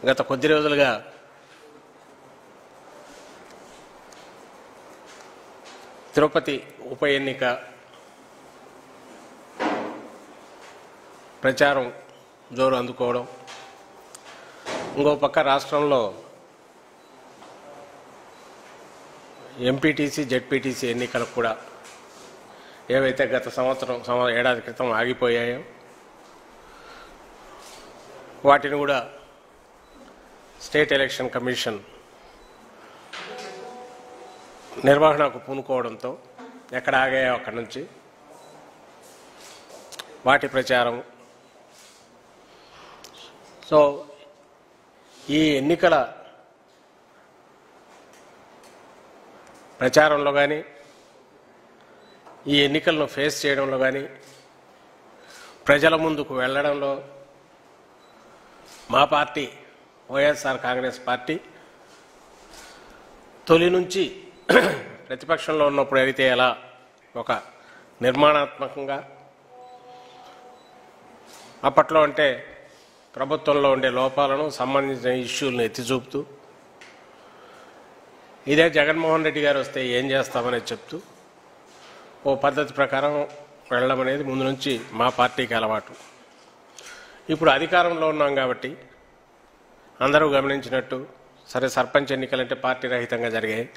గత కొద్ది రోజులుగా తిరుపతి ఉప ఎన్నిక ప్రచారం జోరు అందుకోవడం ఇంకో పక్క రాష్ట్రంలో ఎంపీటీసీ జెడ్పీటీసీ ఎన్నికలకు కూడా ఏవైతే గత సంవత్సరం సంవ ఏడాది క్రితం ఆగిపోయాయో వాటిని కూడా స్టేట్ ఎలక్షన్ కమిషన్ నిర్వహణకు పూనుకోవడంతో ఎక్కడ ఆగాయో అక్కడి నుంచి వాటి ప్రచారం సో ఈ ఎన్నికల ప్రచారంలో కానీ ఈ ఎన్నికలను ఫేస్ చేయడంలో కానీ ప్రజల ముందుకు వెళ్ళడంలో మా పార్టీ వైఎస్ఆర్ కాంగ్రెస్ పార్టీ తొలి నుంచి ప్రతిపక్షంలో ఉన్నప్పుడు అయితే ఎలా ఒక నిర్మాణాత్మకంగా అప్పట్లో అంటే ప్రభుత్వంలో ఉండే లోపాలను సంబంధించిన ఇష్యూలను ఎత్తి చూపుతూ ఇదే జగన్మోహన్ రెడ్డి గారు వస్తే ఏం చేస్తామనేది చెప్తూ ఓ పద్ధతి ప్రకారం వెళ్ళడం అనేది ముందు నుంచి మా పార్టీకి అలవాటు ఇప్పుడు అధికారంలో ఉన్నాం కాబట్టి అందరూ గమనించినట్టు సరే సర్పంచ్ ఎన్నికలంటే పార్టీ రహితంగా జరిగాయి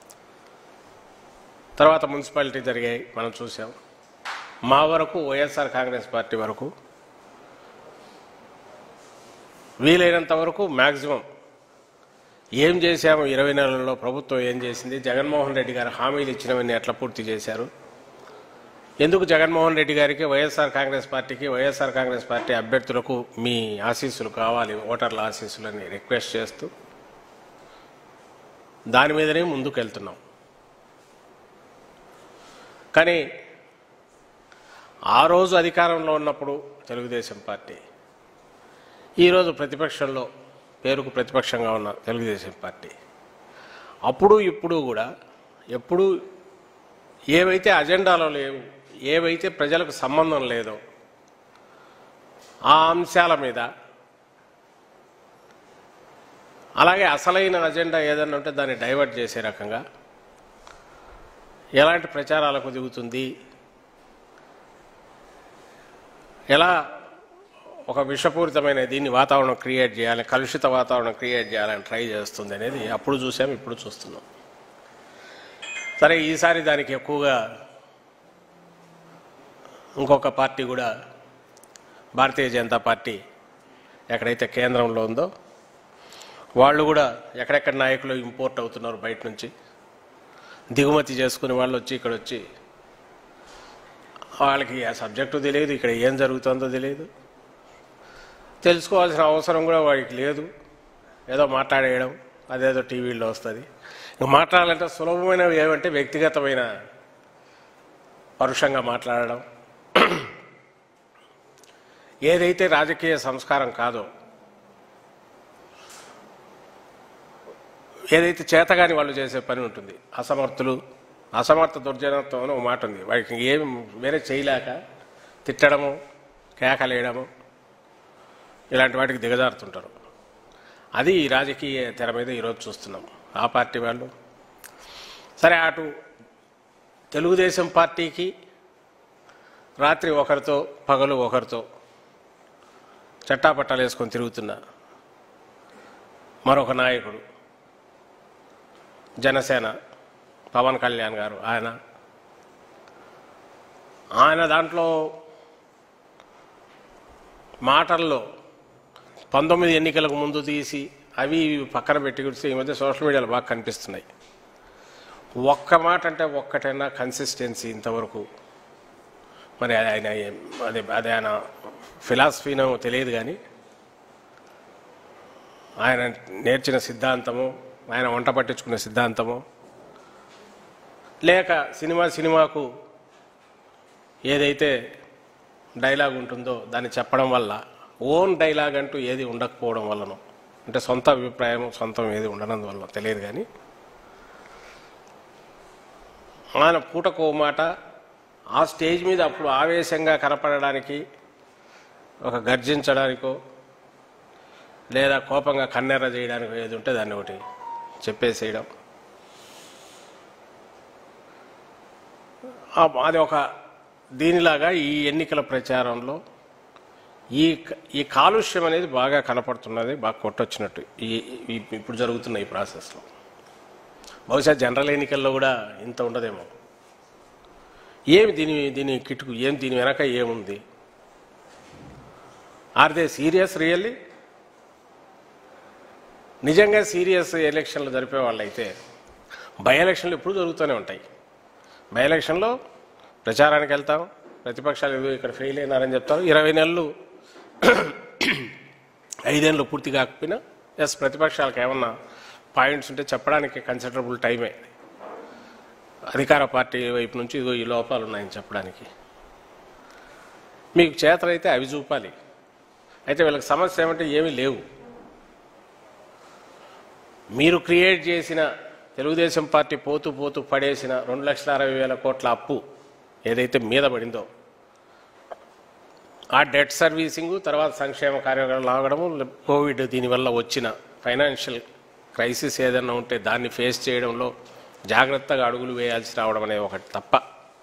తర్వాత మున్సిపాలిటీ జరిగాయి మనం చూసాం మా వరకు వైఎస్ఆర్ కాంగ్రెస్ పార్టీ వరకు వీలైనంత వరకు మ్యాక్సిమం ఏం చేశాము ఇరవై నెలల్లో ప్రభుత్వం ఏం చేసింది జగన్మోహన్ రెడ్డి గారు హామీలు ఇచ్చినవన్నీ ఎట్లా పూర్తి చేశారు ఎందుకు జగన్మోహన్ రెడ్డి గారికి వైఎస్ఆర్ కాంగ్రెస్ పార్టీకి వైఎస్ఆర్ కాంగ్రెస్ పార్టీ అభ్యర్థులకు మీ ఆశీస్సులు కావాలి ఓటర్ల ఆశీస్సులని రిక్వెస్ట్ చేస్తూ దాని మీదనే ముందుకు వెళ్తున్నాం కానీ ఆ రోజు అధికారంలో ఉన్నప్పుడు తెలుగుదేశం పార్టీ ఈరోజు ప్రతిపక్షంలో పేరుకు ప్రతిపక్షంగా ఉన్న తెలుగుదేశం పార్టీ అప్పుడు ఇప్పుడు కూడా ఎప్పుడు ఏవైతే అజెండాలో లేవు ఏవైతే ప్రజలకు సంబంధం లేదో ఆ అంశాల మీద అలాగే అసలైన అజెండా ఏదన్నా ఉంటే దాన్ని డైవర్ట్ చేసే రకంగా ఎలాంటి ప్రచారాలకు దిగుతుంది ఎలా ఒక విషపూరితమైన దీన్ని వాతావరణం క్రియేట్ చేయాలి కలుషిత వాతావరణం క్రియేట్ చేయాలని ట్రై చేస్తుంది అనేది అప్పుడు చూసాం ఇప్పుడు చూస్తున్నాం సరే ఈసారి దానికి ఎక్కువగా ఇంకొక పార్టీ కూడా భారతీయ జనతా పార్టీ ఎక్కడైతే కేంద్రంలో ఉందో వాళ్ళు కూడా ఎక్కడెక్కడ నాయకులు ఇంపోర్ట్ అవుతున్నారు బయట నుంచి దిగుమతి చేసుకుని వాళ్ళు వచ్చి ఇక్కడ వచ్చి వాళ్ళకి ఆ సబ్జెక్టు తెలియదు ఇక్కడ ఏం జరుగుతుందో తెలియదు తెలుసుకోవాల్సిన అవసరం కూడా వాడికి లేదు ఏదో మాట్లాడేయడం అదేదో టీవీలో వస్తుంది ఇంక మాట్లాడాలంటే సులభమైనవి ఏమంటే వ్యక్తిగతమైన పరుషంగా మాట్లాడడం ఏదైతే రాజకీయ సంస్కారం కాదో ఏదైతే చేతగాని వాళ్ళు చేసే పని ఉంటుంది అసమర్థులు అసమర్థ దుర్జనత్వం అని ఒక మాట ఉంది వాడికి ఏం వేరే చేయలేక తిట్టడము కేకలేయడము ఇలాంటి వాటికి దిగజారుతుంటారు అది ఈ రాజకీయ తెర మీద ఈరోజు చూస్తున్నాం ఆ పార్టీ వాళ్ళు సరే అటు తెలుగుదేశం పార్టీకి రాత్రి ఒకరితో పగలు ఒకరితో చట్టాపట్టాలు వేసుకొని తిరుగుతున్న మరొక నాయకుడు జనసేన పవన్ కళ్యాణ్ గారు ఆయన ఆయన దాంట్లో మాటల్లో పంతొమ్మిది ఎన్నికలకు ముందు తీసి అవి ఇవి పక్కన పెట్టి చూస్తే ఈ మధ్య సోషల్ మీడియాలో బాగా కనిపిస్తున్నాయి ఒక్క మాట అంటే ఒక్కటైనా కన్సిస్టెన్సీ ఇంతవరకు మరి అది ఆయన ఏం- అదే అదే ఆయన ఫిలాసఫీనో తెలియదు కానీ ఆయన నేర్చిన సిద్ధాంతము ఆయన వంట పట్టించుకునే సిద్ధాంతము లేక సినిమా సినిమాకు ఏదైతే డైలాగ్ ఉంటుందో దాన్ని చెప్పడం వల్ల ఓన్ డైలాగ్ అంటూ ఏది ఉండకపోవడం వల్లనో అంటే సొంత అభిప్రాయం సొంతం ఏది ఉండనందువల్ల తెలియదు కానీ ఆయన పూటకో మాట ఆ స్టేజ్ మీద అప్పుడు ఆవేశంగా కనపడడానికి ఒక గర్జించడానికో లేదా కోపంగా కన్నెర్ర చేయడానికి ఏది ఉంటే దాన్ని ఒకటి చెప్పేసేయడం ఆ- అది ఒక దీనిలాగా ఈ ఎన్నికల ప్రచారంలో ఈ క- ఈ కాలుష్యం అనేది బాగా కనపడుతున్నది బాగా కొట్టొచ్చినట్టు ఈ ఈ- ఇప్పుడు జరుగుతున్న ఈ ప్రాసెస్లో బహుశా జనరల్ ఎన్నికల్లో కూడా ఇంత ఉండదేమో ఏమి దీని దీని కిటుకు ఏం దీని వెనక ఏముంది ఆర్ దే సీరియస్ రియల్లీ నిజంగా సీరియస్ ఎలక్షన్లు జరిపే వాళ్ళైతే బై ఎలక్షన్లు ఎప్పుడు జరుగుతూనే ఉంటాయి బై ఎలక్షన్లో ప్రచారానికి వెళ్తాం ప్రతిపక్షాలు ఇదిగో ఇక్కడ ఫెయిల్ అయినారని చెప్తారు ఇరవై నెలలు ఐదేళ్ళు పూర్తి కాకపోయినా ఎస్ ప్రతిపక్షాలకు ఏమన్నా పాయింట్స్ ఉంటే చెప్పడానికి కన్సిడరబుల్ టైమే అధికార పార్టీ వైపు నుంచి ఇదిగో ఈ లోపాలు ఉన్నాయని చెప్పడానికి మీకు చేతలైతే అవి చూపాలి అయితే వీళ్ళకి సమస్య ఏమంటే ఏమీ లేవు మీరు క్రియేట్ చేసిన తెలుగుదేశం పార్టీ పోతూ పోతూ పడేసిన రెండు లక్షల అరవై వేల కోట్ల అప్పు ఏదైతే మీద పడిందో ఆ డెట్ సర్వీసింగ్ తర్వాత సంక్షేమ కార్యక్రమాలు ఆగడము కోవిడ్ దీనివల్ల వచ్చిన ఫైనాన్షియల్ క్రైసిస్ ఏదైనా ఉంటే దాన్ని ఫేస్ చేయడంలో జాగ్రత్తగా అడుగులు వేయాల్సి రావడం అనేది ఒకటి తప్ప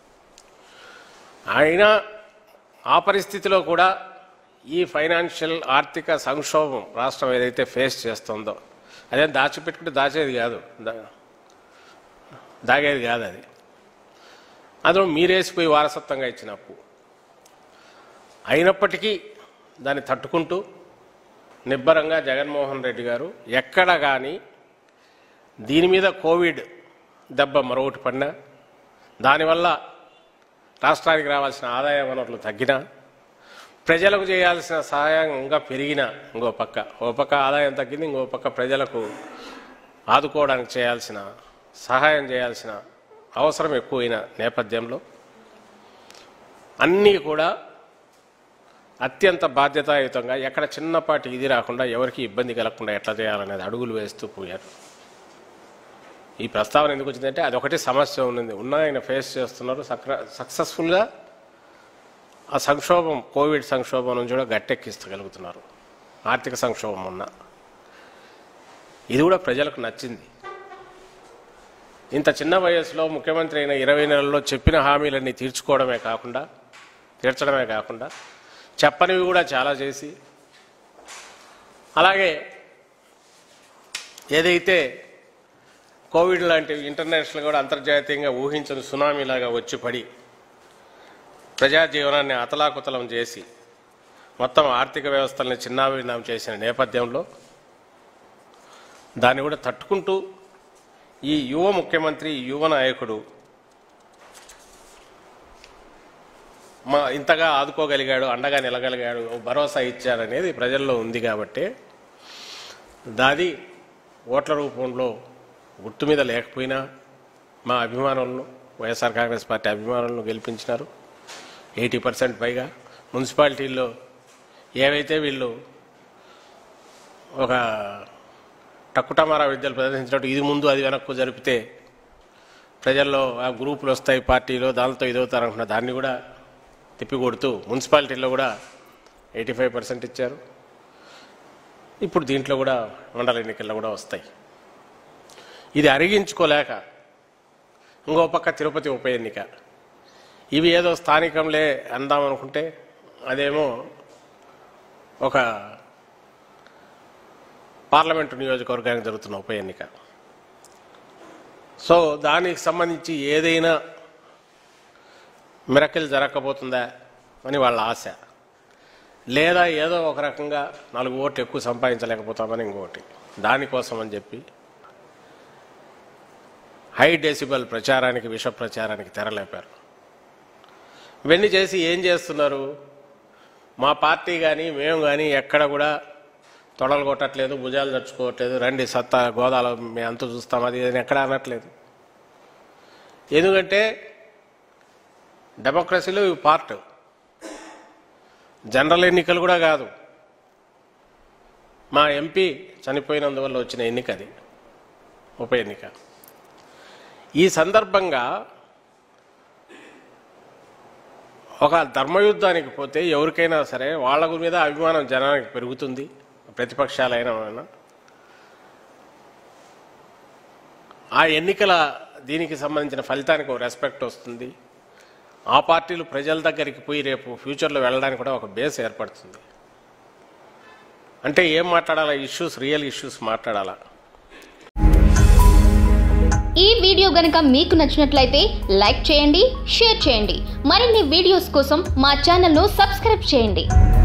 అయినా ఆ పరిస్థితిలో కూడా ఈ ఫైనాన్షియల్ ఆర్థిక సంక్షోభం రాష్ట్రం ఏదైతే ఫేస్ చేస్తుందో అదే దాచిపెట్టుకుంటే దాచేది కాదు దా- దాగేది కాదు అది అందులో మీరేసిపోయి వారసత్వంగా ఇచ్చిన అప్పు అయినప్పటికీ దాన్ని తట్టుకుంటూ నిబ్బరంగా జగన్మోహన్ రెడ్డి గారు ఎక్కడ కానీ దీని మీద కోవిడ్ దెబ్బ మరొకటి పడినా దానివల్ల రాష్ట్రానికి రావాల్సిన ఆదాయ వనరులు తగ్గినా ప్రజలకు చేయాల్సిన సహాయం ఇంకా పెరిగినా ఇంకో పక్క ఓ పక్క ఆదాయం తగ్గింది ఇంకో పక్క ప్రజలకు ఆదుకోవడానికి చేయాల్సిన సహాయం చేయాల్సిన అవసరం ఎక్కువైన నేపథ్యంలో అన్నీ కూడా అత్యంత బాధ్యతాయుతంగా ఎక్కడ చిన్నపాటి ఇది రాకుండా ఎవరికి ఇబ్బంది కలగకుండా ఎట్లా చేయాలనేది అడుగులు వేస్తూ పోయారు ఈ ప్రస్తావన ఎందుకు వచ్చిందంటే అదొకటి సమస్య ఉన్నది ఉన్న ఆయన ఫేస్ చేస్తున్నారు సక్ర సక్సెస్ఫుల్గా ఆ సంక్షోభం కోవిడ్ సంక్షోభం నుంచి కూడా గట్టెక్కిస్తగలుగుతున్నారు ఆర్థిక సంక్షోభం ఉన్న ఇది కూడా ప్రజలకు నచ్చింది ఇంత చిన్న వయసులో ముఖ్యమంత్రి అయిన ఇరవై నెలల్లో చెప్పిన హామీలన్నీ తీర్చుకోవడమే కాకుండా తీర్చడమే కాకుండా చెప్పనివి కూడా చాలా చేసి అలాగే ఏదైతే కోవిడ్ లాంటివి ఇంటర్నేషనల్ కూడా అంతర్జాతీయంగా ఊహించని సునామీలాగా వచ్చి పడి ప్రజా జీవనాన్ని అతలాకుతలం చేసి మొత్తం ఆర్థిక వ్యవస్థల్ని చిన్నాభిన్నం చేసిన నేపథ్యంలో దాన్ని కూడా తట్టుకుంటూ ఈ యువ ముఖ్యమంత్రి ఈ యువ నాయకుడు మా ఇంతగా ఆదుకోగలిగాడు అండగా నిలగలిగాడు భరోసా ఇచ్చారనేది ప్రజల్లో ఉంది కాబట్టి దాది ఓట్ల రూపంలో గుర్తు మీద లేకపోయినా మా అభిమానులను వైఎస్ఆర్ కాంగ్రెస్ పార్టీ అభిమానులను గెలిపించినారు ఎయిటీ పర్సెంట్ పైగా మున్సిపాలిటీల్లో ఏవైతే వీళ్ళు ఒక టక్కుటమారా విద్యలు ప్రదర్శించినట్టు ఇది ముందు అది వెనక్కు జరిపితే ప్రజల్లో ఆ గ్రూపులు వస్తాయి పార్టీలో దాంతో ఇదవుతారనుకున్న దాన్ని కూడా తిప్పికొడుతూ మున్సిపాలిటీల్లో కూడా ఎయిటీ ఫైవ్ పర్సెంట్ ఇచ్చారు ఇప్పుడు దీంట్లో కూడా మండల ఎన్నికల్లో కూడా వస్తాయి ఇది అరిగించుకోలేక ఇంకో పక్క తిరుపతి ఉప ఎన్నిక ఇవి ఏదో స్థానికంలే అందామనుకుంటే అదేమో ఒక పార్లమెంటు నియోజకవర్గానికి జరుగుతున్న ఉప ఎన్నిక సో దానికి సంబంధించి ఏదైనా మిరకల్ జరగకపోతుందా అని వాళ్ళ ఆశ లేదా ఏదో ఒక రకంగా నాలుగు ఓట్లు ఎక్కువ సంపాదించలేకపోతామని ఇంకోటి దానికోసం అని చెప్పి హై డెసిబల్ ప్రచారానికి విష ప్రచారానికి తెరలేపారు ఇవన్నీ చేసి ఏం చేస్తున్నారు మా పార్టీ కానీ మేము కానీ ఎక్కడ కూడా తొడలు కొట్టట్లేదు భుజాలు తెచ్చుకోవట్లేదు రండి సత్తా గోదాలో మేము అంత చూస్తాం అది ఇది ఎక్కడ అనట్లేదు ఎందుకంటే డెమోక్రసీలో ఇవి పార్ట్ జనరల్ ఎన్నికలు కూడా కాదు మా ఎంపీ చనిపోయినందువల్ల వచ్చిన ఎన్నిక అది ఉప ఎన్నిక ఈ సందర్భంగా ఒక ధర్మయుద్ధానికి పోతే ఎవరికైనా సరే వాళ్ళ మీద అభిమానం జనానికి పెరుగుతుంది ప్రతిపక్షాలైన ఆ ఎన్నికల దీనికి సంబంధించిన ఫలితానికి ఒక రెస్పెక్ట్ వస్తుంది ఆ పార్టీలు ప్రజల దగ్గరికి పోయి రేపు ఫ్యూచర్లో వెళ్ళడానికి కూడా ఒక బేస్ ఏర్పడుతుంది అంటే ఏం మాట్లాడాలా ఇష్యూస్ రియల్ ఇష్యూస్ మాట్లాడాలా ఈ వీడియో గనుక మీకు నచ్చినట్లయితే లైక్ చేయండి షేర్ చేయండి మరిన్ని వీడియోస్ కోసం మా ఛానల్ను సబ్స్క్రైబ్ చేయండి